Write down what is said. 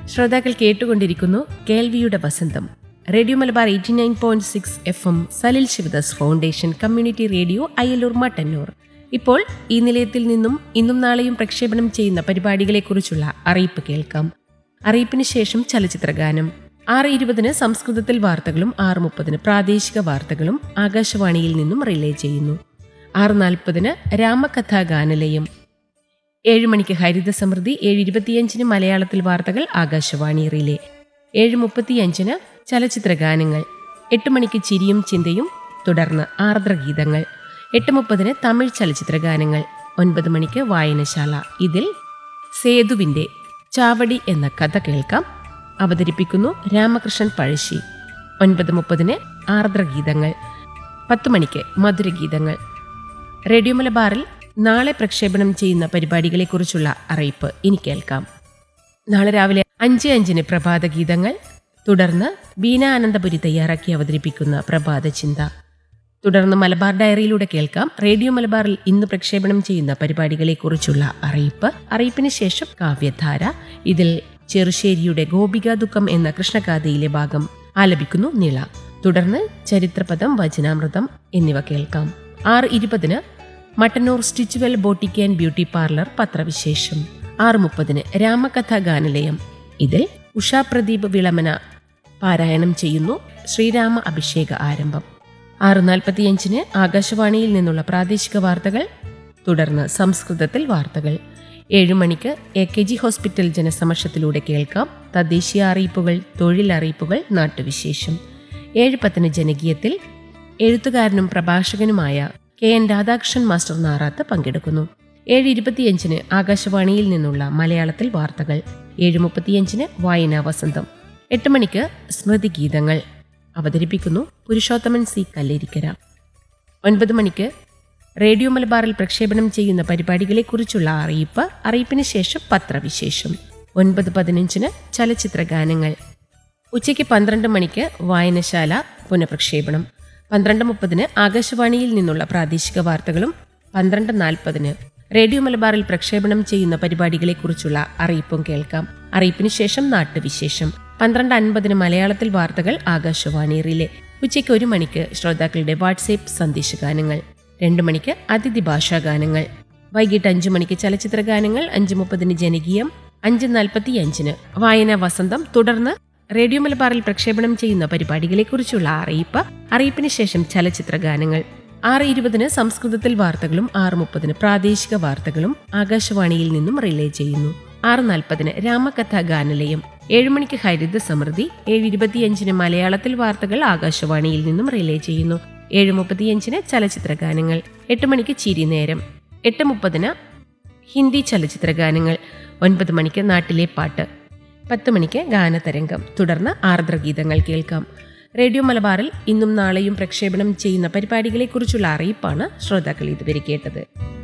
ശ്രോതാക്കൾ കേട്ടുകൊണ്ടിരിക്കുന്നു കേൾവിയുടെ വസന്തം radio Malabar eighty nine point six F M Salil Sivadas foundation community radio Ayyaloor Mattannur ഇപ്പോൾ ഈ നിലയത്തിൽ നിന്നും ഇന്നും നാളെയും പ്രക്ഷേപണം ചെയ്യുന്ന പരിപാടികളെക്കുറിച്ചുള്ള അറിയിപ്പ് കേൾക്കാം അറിയിപ്പിന് ശേഷം ചലച്ചിത്രഗാനം ആറ് ഇരുപതിന് സംസ്കൃതത്തിൽ വാർത്തകളും ആറ് മുപ്പതിന് പ്രാദേശിക വാർത്തകളും ആകാശവാണിയിൽ നിന്നും റിലേ ചെയ്യുന്നു ആറ് നാൽപ്പതിന് രാമകഥാ ഗാനലയം ഏഴ് മണിക്ക് ഹരിത സമൃദ്ധി ഏഴ് ഇരുപത്തിയഞ്ചിന് മലയാളത്തിൽ വാർത്തകൾ ആകാശവാണി റിലേ ഏഴ് മുപ്പത്തിയഞ്ചിന് ചലച്ചിത്ര ഗാനങ്ങൾ എട്ട് മണിക്ക് ചിരിയും ചിന്തയും തുടർന്ന് ആർദ്രഗീതങ്ങൾ എട്ട് മുപ്പതിന് തമിഴ് ചലച്ചിത്ര ഗാനങ്ങൾ ഒൻപത് മണിക്ക് വായനശാല ഇതിൽ സേതുവിൻ്റെ ചാവടി എന്ന കഥ കേൾക്കാം അവതരിപ്പിക്കുന്നു രാമകൃഷ്ണൻ പഴശ്ശി ഒൻപത് മുപ്പതിന് ആർദ്രഗീതങ്ങൾ പത്ത് മണിക്ക് മധുരഗീതങ്ങൾ റേഡിയോ മലബാറിൽ നാളെ പ്രക്ഷേപണം ചെയ്യുന്ന പരിപാടികളെക്കുറിച്ചുള്ള അറിയിപ്പ് ഇനി കേൾക്കാം നാളെ രാവിലെ അഞ്ച് അഞ്ചിന് പ്രഭാത ഗീതങ്ങൾ തുടർന്ന് ബീന ആനന്ദപുരി തയ്യാറാക്കി അവതരിപ്പിക്കുന്ന പ്രഭാത ചിന്ത തുടർന്ന് മലബാർ ഡയറിയിലൂടെ കേൾക്കാം റേഡിയോ മലബാറിൽ ഇന്ന് പ്രക്ഷേപണം ചെയ്യുന്ന പരിപാടികളെക്കുറിച്ചുള്ള അറിയിപ്പ് അറിയിപ്പിന് ശേഷം കാവ്യധാര ഇതിൽ ചെറുശ്ശേരിയുടെ ഗോപിക ദുഃഖം എന്ന കൃഷ്ണഗാഥയിലെ ഭാഗം ആലപിക്കുന്നു നിള തുടർന്ന് ചരിത്രപദം വചനാമൃതം എന്നിവ കേൾക്കാം ആറ് ഇരുപതിന് Mattannur Stitchwell boutique and beauty parlour പത്രവിശേഷം ആറ് മുപ്പതിന് രാമകഥ ഗാനലയം ഇതിൽ ഉഷാ പ്രദീപ് വിളമന പാരായണം ചെയ്യുന്നു ശ്രീരാമ അഭിഷേക ആരംഭം ആറ് നാൽപ്പത്തിയഞ്ചിന് ആകാശവാണിയിൽ നിന്നുള്ള പ്രാദേശിക വാർത്തകൾ തുടർന്ന് സംസ്കൃതത്തിൽ വാർത്തകൾ ഏഴു മണിക്ക് എ കെ ജി ഹോസ്പിറ്റൽ ജനസമക്ഷത്തിലൂടെ കേൾക്കാം തദ്ദേശീയ അറിയിപ്പുകൾ തൊഴിൽ അറിയിപ്പുകൾ നാട്ടുവിശേഷം ഏഴ് പത്തിന് ജനകീയത്തിൽ എഴുത്തുകാരനും പ്രഭാഷകനുമായ K N Radhakrishnan master Narath പങ്കെടുക്കുന്നു ഏഴ് ഇരുപത്തിയഞ്ചിന് ആകാശവാണിയിൽ നിന്നുള്ള മലയാളത്തിൽ വാർത്തകൾ ഏഴ് മുപ്പത്തിയഞ്ചിന് വായനാ വസന്തം എട്ട് മണിക്ക് സ്മൃതി ഗീതങ്ങൾ അവതരിപ്പിക്കുന്നു പുരുഷോത്തമൻ സി കല്ലേരിക്കര ഒൻപത് മണിക്ക് റേഡിയോ മലബാറിൽ പ്രക്ഷേപണം ചെയ്യുന്ന പരിപാടികളെക്കുറിച്ചുള്ള അറിയിപ്പ് അറിയിപ്പിന് ശേഷം പത്രവിശേഷം ഒൻപത് പതിനഞ്ചിന് ചലച്ചിത്ര ഗാനങ്ങൾ ഉച്ചയ്ക്ക് പന്ത്രണ്ട് മണിക്ക് വായനശാല പുനഃപ്രക്ഷേപണം പന്ത്രണ്ട് മുപ്പതിന് ആകാശവാണിയിൽ നിന്നുള്ള പ്രാദേശിക വാർത്തകളും പന്ത്രണ്ട് നാൽപ്പതിന് റേഡിയോ മലബാറിൽ പ്രക്ഷേപണം ചെയ്യുന്ന പരിപാടികളെക്കുറിച്ചുള്ള അറിയിപ്പും കേൾക്കാം അറിയിപ്പിന് ശേഷം നാട്ടുവിശേഷം പന്ത്രണ്ട് അൻപതിന് മലയാളത്തിൽ വാർത്തകൾ ആകാശവാണി റിലേ ഉച്ചയ്ക്ക് ഒരു മണിക്ക് ശ്രോതാക്കളുടെ വാട്സേപ്പ് സന്ദേശഗാനങ്ങൾ രണ്ട് മണിക്ക് അതിഥി ഭാഷാ ഗാനങ്ങൾ വൈകിട്ട് അഞ്ചു മണിക്ക് ചലച്ചിത്ര ഗാനങ്ങൾ അഞ്ചു മുപ്പതിന് ജനകീയം അഞ്ച് നാൽപ്പത്തി അഞ്ചിന് വായന വസന്തം തുടർന്ന് റേഡിയോ മലബാറിൽ പ്രക്ഷേപണം ചെയ്യുന്ന പരിപാടികളെക്കുറിച്ചുള്ള അറിയിപ്പ് അറിയിപ്പിന് ശേഷം ചലച്ചിത്ര ഗാനങ്ങൾ ആറ് ഇരുപതിന് സംസ്കൃതത്തിൽ വാർത്തകളും ആറ് മുപ്പതിന് പ്രാദേശിക വാർത്തകളും ആകാശവാണിയിൽ നിന്നും റിലേ ചെയ്യുന്നു ആറ് നാൽപ്പതിന് രാമകഥാ ഗാനലയം ഏഴ് മണിക്ക് ഹരിത സമൃദ്ധി ഏഴ് ഇരുപത്തിയഞ്ചിന് മലയാളത്തിൽ വാർത്തകൾ ആകാശവാണിയിൽ നിന്നും റിലേ ചെയ്യുന്നു ഏഴ് മുപ്പത്തിയഞ്ചിന് ചലച്ചിത്ര ഗാനങ്ങൾ എട്ട് മണിക്ക് ചിരി നേരം എട്ട് മുപ്പതിന് ഹിന്ദി ചലച്ചിത്ര ഗാനങ്ങൾ ഒൻപത് മണിക്ക് നാട്ടിലെ പാട്ട് പത്ത് മണിക്ക് ഗാനതരംഗം തുടർന്ന് ആർദ്രഗീതങ്ങൾ കേൾക്കാം റേഡിയോ മലബാറിൽ ഇന്നും നാളെയും പ്രക്ഷേപണം ചെയ്യുന്ന പരിപാടികളെക്കുറിച്ചുള്ള അറിയിപ്പാണ് ശ്രോതാക്കൾ ഇതുവരെ കേട്ടത്